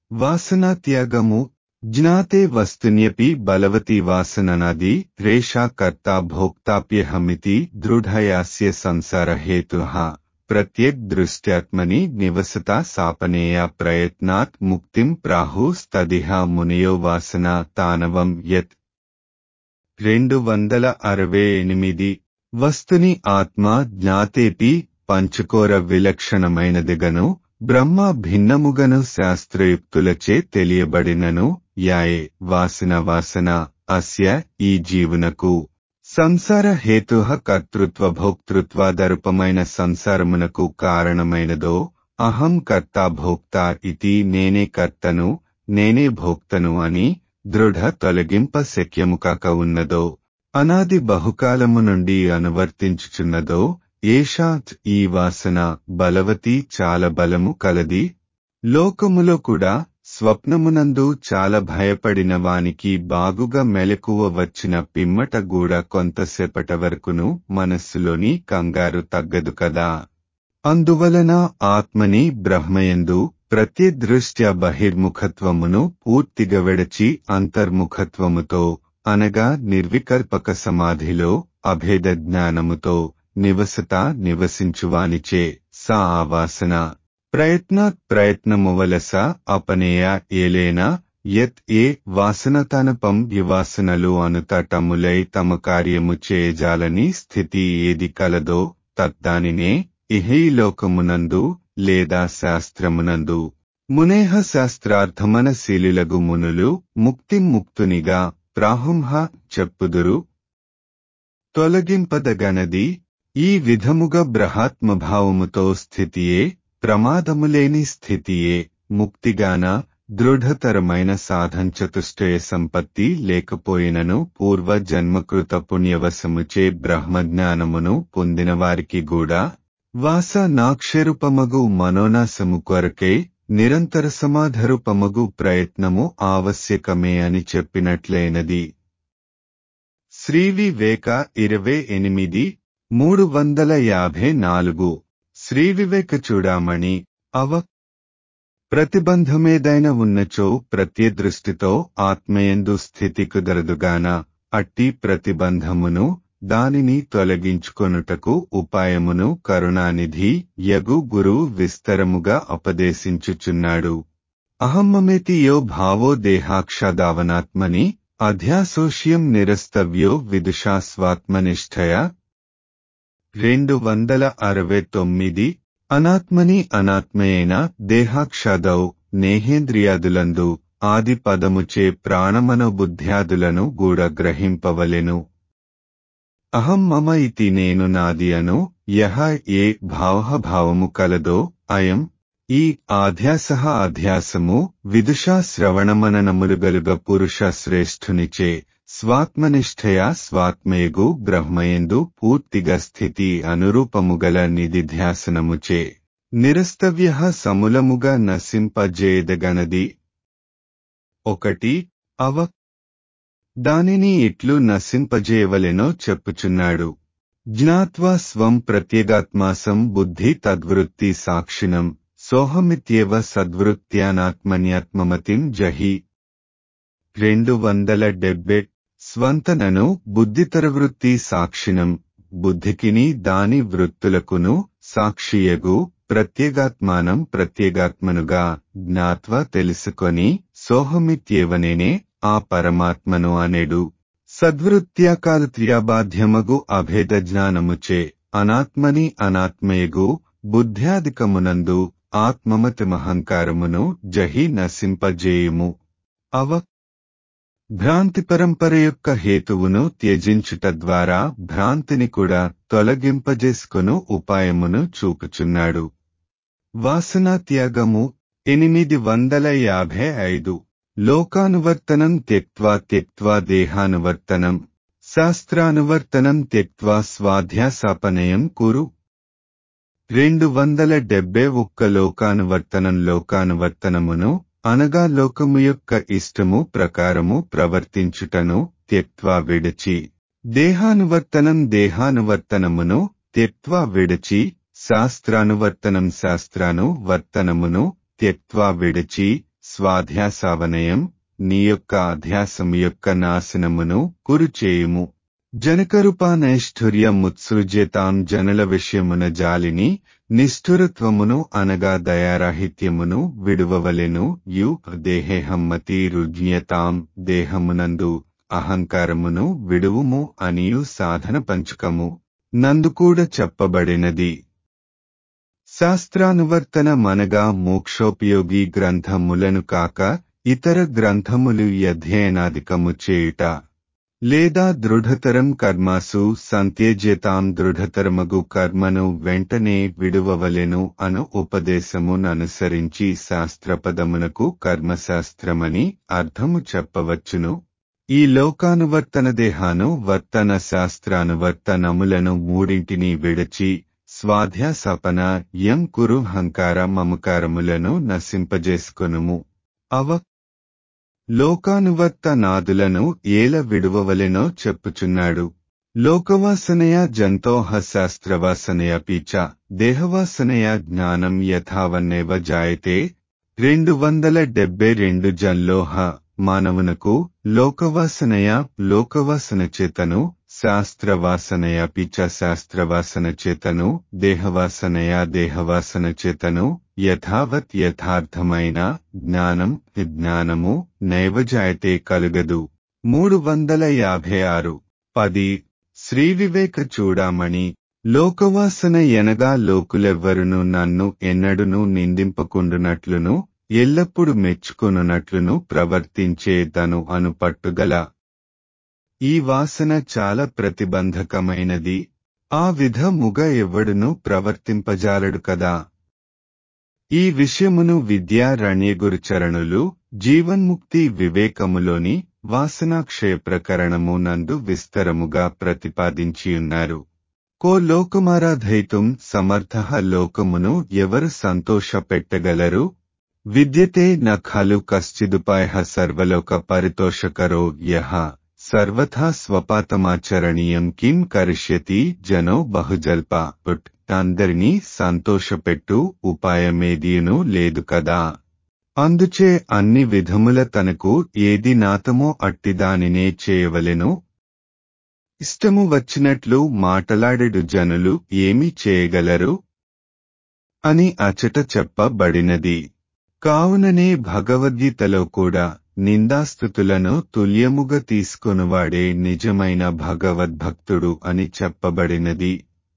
వాసనాత్యాగము జ్ఞాతే వస్తున్యపి బలవతి వాసననది రేషా కర్త భోక్తాప్యహమితి దృఢయాస్య సంసారహేతు ప్రత్యేక్ దృష్ట్యాత్మని నివసత సాపనేయ ప్రయత్నాత్ ముక్తిం ప్రాహుస్తదిహ మునియో వాసన తానవం యత్ రెండు వందల అరవై ఎనిమిది వస్తుని ఆత్మ జ్ఞాతేపి పంచుకోర విలక్షణమైనదిగను బ్రహ్మ భిన్నముగను శాస్త్రయుక్తులచే తెలియబడినను యాయే వాసన వాసన అస్య ఈ జీవునకు సంసార హేతు కర్తృత్వ భోక్తృత్వాదరూపమైన సంసారమునకు కారణమైనదో అహం కర్త భోక్త ఇతి నేనే కర్తను నేనే భోక్తను అని దృఢ తొలగింప శక్యము కాక ఉన్నదో అనాది బహుకాలము నుండి అనువర్తించుచున్నదో ఏషాత్ ఈ వాసన బలవతి చాలా బలము కలది లోకములో కూడా స్వప్నమునందు చాలా భయపడిన వానికి బాగుగా మెలకువ వచ్చిన పిమ్మట కూడా కొంతసేపట వరకును మనస్సులోని కంగారు తగ్గదు కదా అందువలన ఆత్మని బ్రహ్మయందు ప్రత్యదృష్ట్య బహిర్ముఖత్వమును పూర్తిగా విడచి అంతర్ముఖత్వముతో అనగా నిర్వికల్పక సమాధిలో అభేద జ్ఞానముతో నివసత నివసించువానిచే సా ఆవాసన ప్రయత్నాత్ ప్రయత్నమువలస అపనేయ ఏలేనా యత్ ఏ వాసనతనపం వివాసనలు అనుతటములై తమ కార్యము చేయజాలని స్థితి ఏది కలదో తద్దానినే ఇహైలోకమునందు లేదా శాస్త్రమునందు మునేహ శాస్త్రార్థమన శీలులగు మునులు ముక్తి ముక్తునిగా ప్రాహుంహ చెప్పుదురు తొలగింపదగనది ఈ విధముగా బ్రహాత్మభావముతో స్థితియే ప్రమాదములేని స్థితియే ముక్తిగాన దృఢతరమైన సాధంచతుష్టయ సంపత్తి లేకపోయినను పూర్వ జన్మకృత పుణ్యవశముచే బ్రహ్మజ్ఞానమును పొందిన వారికి కూడా వాస నాక్షరూపమగు మనోనాశము కొరకై నిరంతర సమాధరూపమగు ప్రయత్నము ఆవశ్యకమే అని చెప్పినట్లైనది శ్రీవివేక ఇరవై ఎనిమిది మూడు వందల యాభై నాలుగు శ్రీవివేక చూడామణి అవ ప్రతిబంధమేదైన ఉన్నచో ప్రత్యదృష్టితో ఆత్మయందు స్థితి కుదరదుగాన అట్టి ప్రతిబంధమును దానిని తొలగించుకొనుటకు ఉపాయమును కరుణానిధి యగు గురు విస్తరముగా ఉపదేశించుచున్నాడు అహమ్మమేతి యో భావో దేహాక్షదావనాత్మని అధ్యాసోష్యం నిరస్తవ్యో విదుషాస్వాత్మనిష్ఠయ రెండు వందల అరవై తొమ్మిది అనాత్మని అనాత్మయైన దేహాక్షదౌ నేహేంద్రియాదులందు ఆది పదముచే ప్రాణమనోబుద్ధ్యాదులను గూడ గ్రహింపవలెను అహం మమ ఇతి నేను నాది అను యహ ఏ భావభావము కలదో అయం ఈ ఆధ్యాస అధ్యాసము విదుషా శ్రవణమననములుగలుగ పురుష శ్రేష్ఠునిచే స్వాత్మనిష్ఠయా స్వాత్మయగు బ్రహ్మయందు పూర్తిగా స్థితి అనురూపముగల నిధిధ్యాసనముచే నిరస్తవ్య సమూలముగా నశింపజేయదగనది ఒకటి అవ దానిని ఇట్లు నశింపజేయవలెనో చెప్పుచున్నాడు జ్ఞాత్వా స్వం ప్రత్యేగాత్మాసం బుద్ధి తద్వృత్తి సాక్షిణం సోహమిత్యేవ సద్వృత్యానాత్మన్యాత్మమతిం జహి రెండు వందల డెబ్బె స్వంతనను బుద్ధితరవృత్తి సాక్షిణం బుద్ధికిని దాని వృత్తులకును సాక్షియగు ప్రత్యేగాత్మానం ప్రత్యేగాత్మనుగా జ్ఞాత్వ తెలుసుకొని సోహమిత్యేవనేనే ఆ పరమాత్మను అనేడు సద్వృత్యాకాలత్ర్యాబాధ్యమగు అభేద జ్ఞానముచే అనాత్మని అనాత్మయగు బుద్ధ్యాధికమునందు ఆత్మమతిమహంకారమును జహి నశింపజేయుము అవ భ్రాంతి పరంపర యొక్క హేతువును త్యజించుట ద్వారా భ్రాంతిని కూడా తొలగింపజేసుకును ఉపాయమును చూపుచున్నాడు వాసనా త్యాగము ఎనిమిది వందల యాభై ఐదు లోకానువర్తనం త్యక్వా త్యక్వా దేహానువర్తనం శాస్త్రానువర్తనం త్యక్వా స్వాధ్యాసాపనయం కురు రెండు వందల డెబ్బై ఒక్క లోకానువర్తనం లోకానువర్తనమును అనగా లోకము యొక్క ఇష్టము ప్రకారము ప్రవర్తించుటను త్యక్వా విడచి దేహానువర్తనం దేహానువర్తనమును త్యక్వా విడచి శాస్త్రానువర్తనం శాస్త్రాను వర్తనమును త్యక్వా విడచి స్వాధ్యాసావనయం నీ యొక్క అధ్యాసం యొక్క నాశనమును కురుచేయుము జనకరూపానైష్ఠుర్య ముత్సృజ్యతాం జనుల విషయమున జాలిని నిష్ఠురత్వమును అనగా దయారాహిత్యమును విడువవలెను యు దేహేహమ్మతి రుజ్ఞతాం దేహమునందు అహంకారమును విడువుము అనియు సాధన పంచుకము నందుకూడ చెప్పబడినది శాస్త్రానువర్తన మనగా మోక్షోపయోగి గ్రంథములను కాక ఇతర గ్రంథములు అధ్యయనాధికము చేయుట లేదా దృఢతరం కర్మాసు సంత్యజ్యతాం దృఢతరమగు కర్మను వెంటనే విడువవలెను అను ఉపదేశముననుసరించి శాస్త్రపదమునకు కర్మశాస్త్రమని అర్థము చెప్పవచ్చును ఈ లోకానువర్తన దేహాను వర్తన శాస్త్రానువర్తనములను మూడింటిని విడచి స్వాధ్యాసపన యం కురు హంకార మమకారములను నశింపజేసుకొనుము అవ లోకానువర్తనాదులను ఏల విడువవలెనో చెప్పుచున్నాడు లోకవాసనయ జంతోహ శాస్త్రవాసనయ పీచ దేహవాసనయ జ్ఞానం యథావన్నేవ జాయతే రెండు వందల డెబ్బై రెండు జన్లోహ మానవునకు లోకవాసనయ లోకవాసన చేతను శాస్త్రవాసనయ పిచ శాస్త్రవాసన చేతను దేహవాసనయ దేహవాసన చేతను యథావత్ యథార్థమైన జ్ఞానం జ్ఞానము నైవజాయతే కలుగదు మూడు వందల యాభై ఆరు పది శ్రీ వివేక చూడామణి లోకవాసన ఎనగా లోకులెవ్వరును నన్ను ఎన్నడును నిందింపకుండునట్లును ఎల్లప్పుడు మెచ్చుకొనున్నట్లును ప్రవర్తించే తను అను పట్టుదల ఈ వాసన చాలా ప్రతిబంధకమైనది ఆ విధముగ ఎవ్వడును ప్రవర్తింపజాలడు కదా ఈ విషయమును విద్యారణ్యగురుచరణులు జీవన్ముక్తి వివేకములోని వాసనాక్షయ ప్రకరణము నందు విస్తరముగా ప్రతిపాదించియున్నారు కో లోకమారాధయితుం సమర్థ లోకమును ఎవరు సంతోషపెట్టగలరు విద్యతే న ఖలు కశ్చిదుపాయ సర్వలోక పరితోషకరో యహ సర్వథా స్వపాతమాచరణీయం కిం కరిష్యతి జనో బహుజల్ప ఉట్ అందరినీ సంతోషపెట్టు ఉపాయమేదీను లేదు కదా అందుచే అన్ని విధముల తనకు ఏది నాతమో అట్టిదానినే చేయవలెను ఇష్టము వచ్చినట్లు మాటలాడెడు జనులు ఏమి చేయగలరు అని అచట చెప్పబడినది కావుననే భగవద్గీతలో కూడా నిందాస్థుతులను తుల్యముగా తీసుకొనువాడే నిజమైన భగవద్భక్తుడు అని చెప్పబడినది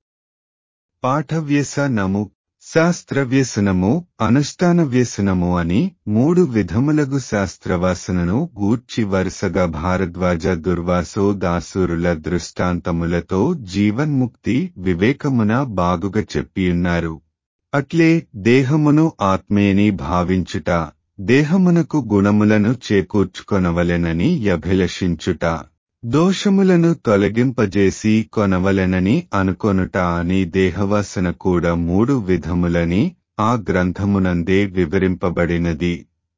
పాఠవ్యసనము శాస్త్రవ్యసనము అనుష్ఠాన వ్యసనము అని మూడు విధములగు శాస్త్రవాసనను గూర్చి వరుసగా భారద్వాజ దుర్వాసో దాసురుల దృష్టాంతములతో జీవన్ముక్తి వివేకమున బాగుగా చెప్పియున్నారు అట్లే దేహమును ఆత్మేని భావించుట దేహమునకు గుణములను చేకూర్చుకొనవలెనని అభిలషించుట దోషములను తొలగింపజేసి కొనవలెనని అనుకొనుట అని దేహవాసన కూడా మూడు విధములని ఆ గ్రంథమునందే వివరింపబడినది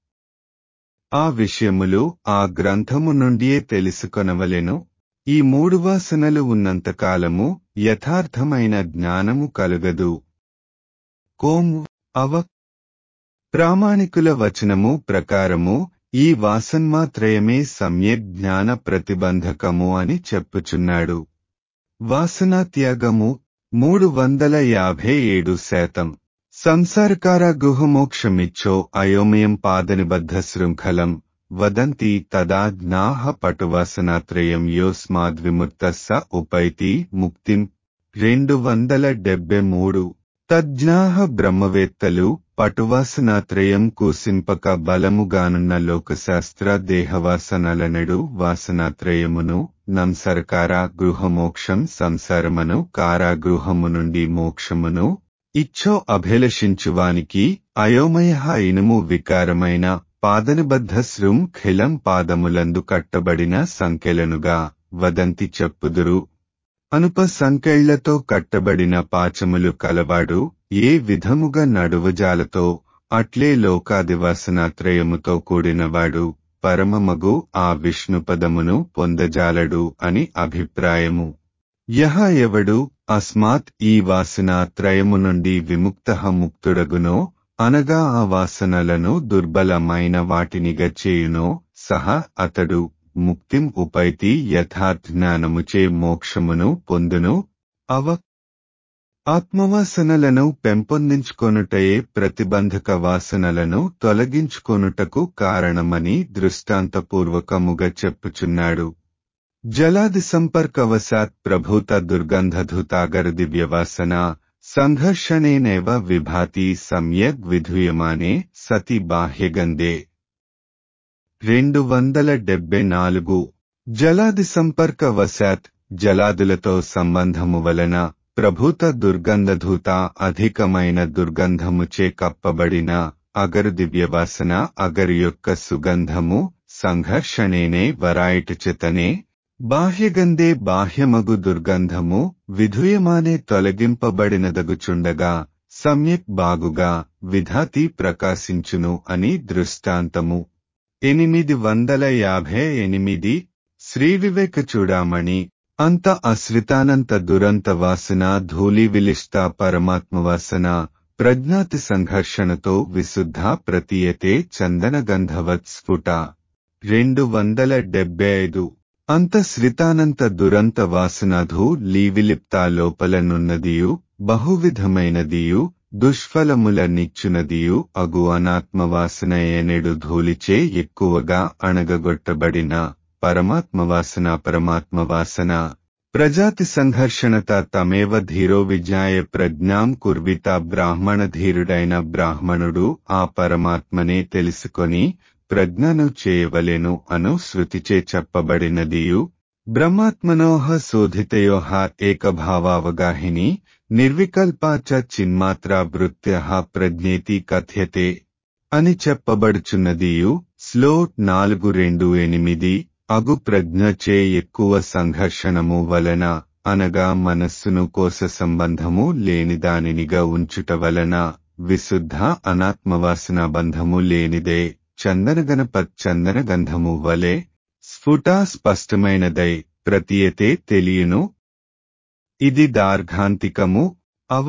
ఆ విషయములు ఆ గ్రంథము నుండియే తెలుసుకొనవలెను ఈ మూడు వాసనలు ఉన్నంతకాలము యథార్థమైన జ్ఞానము కలుగదు కోము అవ ప్రామాణికుల వచనము ప్రకారము ఈ వాసన్మాత్రయమే సమ్యక్ జ్ఞాన ప్రతిబంధకము అని చెప్పుచున్నాడు వాసనాత్యాగము మూడు వందల యాభై ఏడు శాతం సంసారకార గుహమోక్షమిచ్చో అయోమయం పాదనిబద్ధ శృంఖలం వదంతి తదా జ్ఞాహ పటువాసనాత్రయం యోస్మాద్విముక్త స ఉపైతి ముక్తిం రెండు వందల డెబ్బై మూడు తజ్ఞాహ బ్రహ్మవేత్తలు పటువాసనాత్రయం కూసింపక బలముగానున్న లోకశాస్త్ర దేహవాసనలనడు వాసనాత్రయమును నంసరకార గృహమోక్షం సంసారమను కారాగృహము నుండి మోక్షమును ఇచ్చో అభిలషించువానికి అయోమయ ఇనుము వికారమైన పాదనిబద్ధ శృం ఖిలం పాదములందు కట్టబడిన సంఖ్యలనుగా వదంతి చెప్పుదురు అనుప సంకెళ్లతో కట్టబడిన పాచములు కలవాడు ఏ విధముగా నడువజాలతో అట్లే లోకాదివాసనాత్రయముతో కూడినవాడు పరమమగు ఆ విష్ణుపదమును పొందజాలడు అని అభిప్రాయము యహ ఎవడు అస్మాత్ ఈ వాసనాత్రయము నుండి విముక్త ముక్తుడగునో అనగా ఆ వాసనలను దుర్బలమైన వాటినిగా చేయునో సహ అతడు ముక్తిం ఉపైతి యథార్థ జ్ఞానముచే మోక్షమును పొందును అవ ఆత్మవాసనలను పెంపొందించుకొనుటయే ప్రతిబంధక వాసనలను తొలగించుకొనుటకు కారణమని దృష్టాంతపూర్వకముగా చెప్పుచున్నాడు జలాది సంపర్కవశాత్ ప్రభూత దుర్గంధధుతాగర దివ్యవాసన సంఘర్షణేనేవ విభాతి సమ్యగ్ విధూయమానే సతి బాహ్యగందే రెండు వందల డెబ్బై నాలుగు జలాది సంపర్క వశాత్ జలాదులతో సంబంధము వలన ప్రభూత దుర్గంధధూత అధికమైన దుర్గంధముచే కప్పబడిన అగరు దివ్యవాసన అగరు యొక్క సుగంధము సంఘర్షణేనే వరాయిటుచేతనే బాహ్యగంధే బాహ్యమగు దుర్గంధము విధుయమానే తొలగింపబడినదగుచుండగా సమ్యక్ బాగుగా విధాతి ప్రకాశించును అని దృష్టాంతము ఎనిమిది వందల యాభై ఎనిమిది శ్రీ వివేక చూడామణి అంత అశ్రితానంత దురంత వాసన ధూళి విలిష్ట పరమాత్మ వాసన ప్రజ్ఞాతి సంఘర్షణతో విశుద్ధ ప్రతీయతే చందన గంధవత్ స్ఫుట రెండు వందల డెబ్బై ఐదు అంత శ్రితానంత దురంత వాసనధూ లీవిలిప్త లోపలనున్నదియు బహువిధమైనదియు దుష్ఫలముల నిచ్చునదియు అగు అనాత్మవాసన ఏనెడు ధూళిచే ఎక్కువగా అణగగొట్టబడిన పరమాత్మవాసన పరమాత్మవాసన ప్రజాతి సంఘర్షణత తమేవ ధీరో విజ్ఞాయ ప్రజ్ఞాం కుర్విత బ్రాహ్మణ ధీరుడైన బ్రాహ్మణుడు ఆ పరమాత్మనే తెలుసుకొని ప్రజ్ఞను చేయవలెను అను శృతిచే చెప్పబడినదియు బ్రహ్మాత్మనోహ శోధితయోహ ఏకభావావగాహిని నిర్వికల్పా చ చిన్మాత్రా వృత్య ప్రజ్ఞేతి కథ్యతే అని చెప్పబడుచున్నదియు స్లో నాలుగు రెండు ఎనిమిది అగు ప్రజ్ఞచే ఎక్కువ సంఘర్షణము వలన అనగా మనస్సును కోస సంబంధము లేని దానినిగా ఉంచుట వలన విశుద్ధ అనాత్మవాసన బంధము లేనిదే చందనగణపత్ చందనగంధము వలె స్ఫుటా స్పష్టమైనదై ప్రతీయతే తెలియను ఇది దార్ఘాంతికము అవ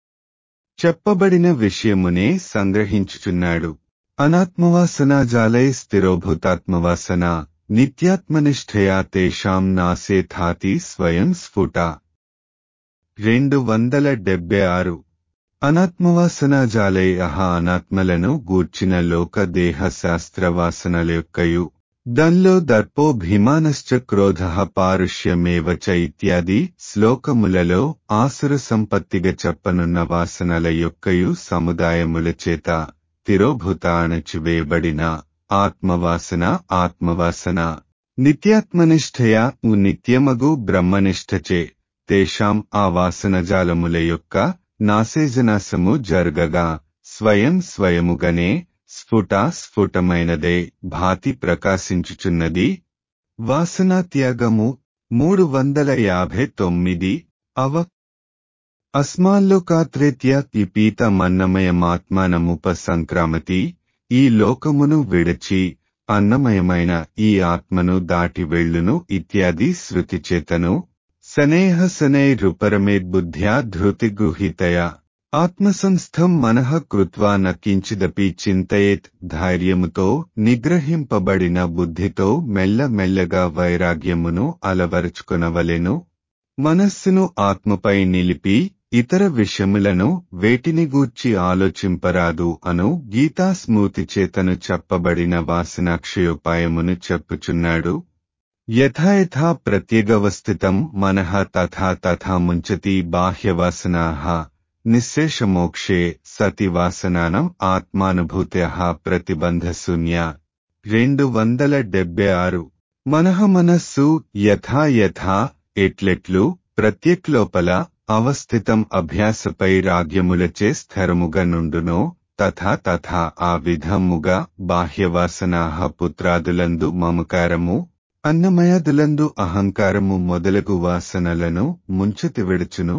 చెప్పబడిన విషయమునే సంగ్రహించుచున్నాడు అనాత్మవాసనాజాలై స్థిరోభూతాత్మవాసన నిత్యాత్మనిష్ఠయా తేషాం నాసేథాతి స్వయం స్ఫుట రెండు వందల డెబ్బై ఆరు అనాత్మవాసనాజాలై అహ అనాత్మలను గూర్చిన లోక దేహ శాస్త్రవాసనల యొక్కయు దన్లో దర్పో భీమానశ్చ క్రోధ పారుష్యమేవ చ ఇత్యాది శ్లోకములలో ఆసుర సంపత్తిగా చెప్పనున్న వాసనల యొక్కయు సముదాయముల చేత తిరోభూత అణచివేయబడిన ఆత్మవాసన ఆత్మవాసన నిత్యాత్మనిష్ఠయా నిత్యమగు బ్రహ్మనిష్ఠచే తేషాం ఆ వాసనజాలముల యొక్క నాశేజనాశము జరగగా స్వయం స్వయముగనే స్ఫుట స్ఫుటమైనదే భాతి ప్రకాశించుచున్నది వాసనాత్యాగము మూడు వందల యాభై తొమ్మిది అవ అస్మాల్లోకాత్రేత్య పిపీత మన్నమయమాత్మానముప సంక్రామతి ఈ లోకమును విడచి అన్నమయమైన ఈ ఆత్మను దాటి వెళ్ళును ఇత్యాది శృతి చేతను సనేహ సనైరుపరమేద్బుద్ధ్యా ధృతిగృహీతయా ఆత్మసంస్థం మనః కృత్వా నకించిదపి చింతయేత్ ధైర్యముతో నిగ్రహింపబడిన బుద్ధితో మెల్లమెల్లగా వైరాగ్యమును అలవరుచుకొనవలెను మనస్సును ఆత్మపై నిలిపి ఇతర విషయములను వేటిని గూర్చి ఆలోచింపరాదు అను గీతాస్మృతి చేతను చెప్పబడిన వాసనాక్షయోపాయమును చెప్పుచున్నాడు యథాయథా ప్రత్యేగవస్థితం మనః తథా తథా ముంచతి బాహ్యవాసనాః నిశ్శేషమోక్షే సతి వాసనానం ఆత్మానుభూత్య ప్రతిబంధశూన్య రెండు వందల డెబ్బై ఆరు మనః మనస్సు యథా యథా ఎట్లెట్లు ప్రత్యేక్లోపల అవస్థితం అభ్యాసపై రాగ్యములచే స్థిరముగా నుండునో తథా తథా ఆ విధముగా బాహ్యవాసనాహ పుత్రాదులందు మమకారము అన్నమయాదులందు అహంకారము మొదలగు వాసనలను ముంచతి విడుచును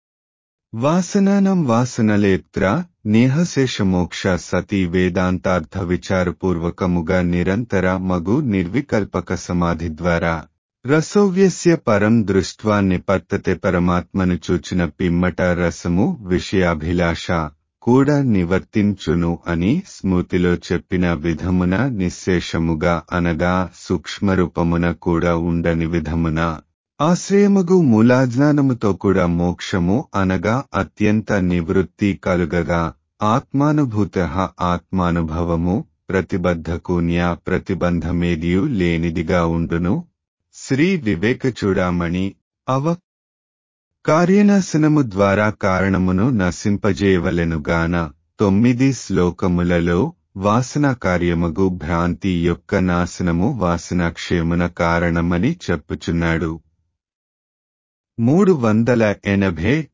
వాసనానం వాసనలేత్ర నేహశేషమోక్ష సతి వేదాంతార్థ విచారపూర్వకముగా నిరంతర మగు నిర్వికల్పక సమాధి ద్వారా రసోవ్యస్య పరం దృష్ట్వా నిపర్తతే పరమాత్మను చూచిన పిమ్మట రసము విషయాభిలాష కూడా నివర్తించును అని స్మృతిలో చెప్పిన విధమున నిశ్శేషముగా అనగా సూక్ష్మరూపమున కూడా ఉండని విధమున ఆశ్రయముగు మూలాజ్ఞానముతో కూడా మోక్షము అనగా అత్యంత నివృత్తి కలుగగా ఆత్మానుభూత ఆత్మానుభవము ప్రతిబద్ధకూన్య ప్రతిబంధమేదియు లేనిదిగా ఉండును శ్రీ వివేక చూడామణి అవ కార్యనాశనము ద్వారా కారణమును నశింపజేయవలెనుగాన తొమ్మిది శ్లోకములలో వాసన కార్యమగు భ్రాంతి యొక్క నాశనము వాసనాక్షయమున కారణమని చెప్పుచున్నాడు మూడు వందల ఎనభై